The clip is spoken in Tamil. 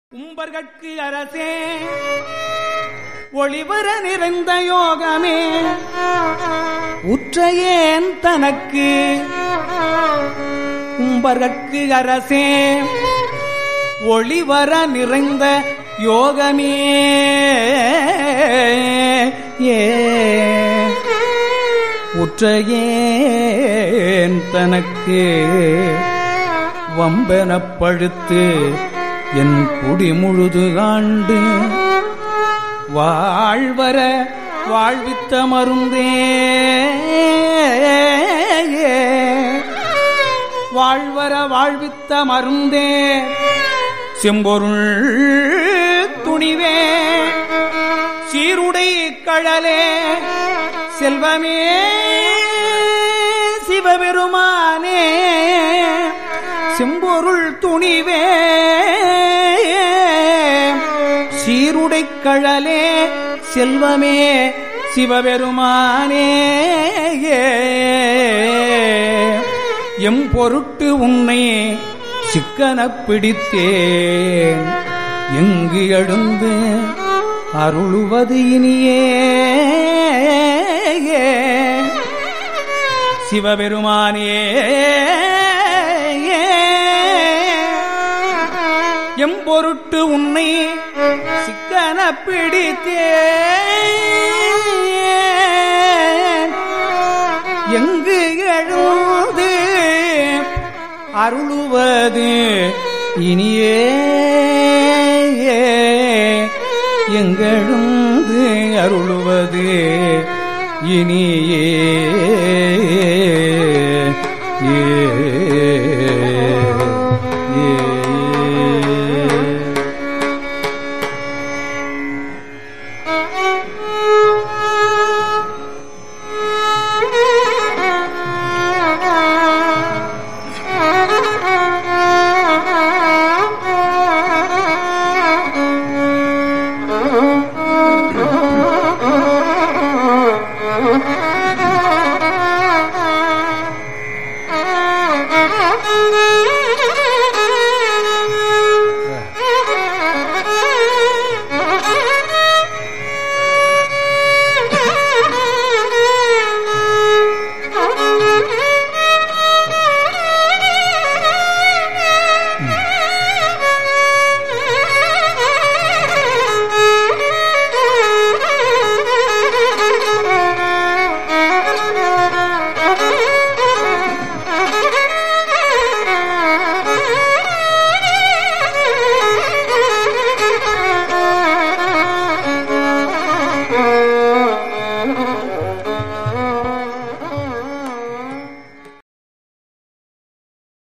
உம்பர்கட்கு அரசே ஒளிவர நிறைந்த யோகமே உற்றையேன் தனக்கு உம்பர்கட்கு அரசே ஒளிவர நிறைந்த யோகமே ஏ உற்றையேன் தனக்கு வம்பெனப் பழுத்து என் குடி முழுது ஆண்டு வாழ்வர வாழ்வித்த மருந்தே வாழ்வர வாழ்வித்த மருந்தே செம்பொருள் துணிவே சீருடை கழலே செல்வமே சிவபெருமானே செம்பொருள் துணிவே சீருடை கழலே செல்வமே சிவபெருமானே எம் பொருட்டு உன்னை சிக்கனப் பிடித்தேன் எங்கு எழுந்து அருளுவது இனியே சிவபெருமானே எம்பொருட்டு உன்னை சிக்கன பிடித்தே எங்கு எழுது அருளுவது இனியே எங்கெழுந்து அருளுவது இனியே ஏ ஏ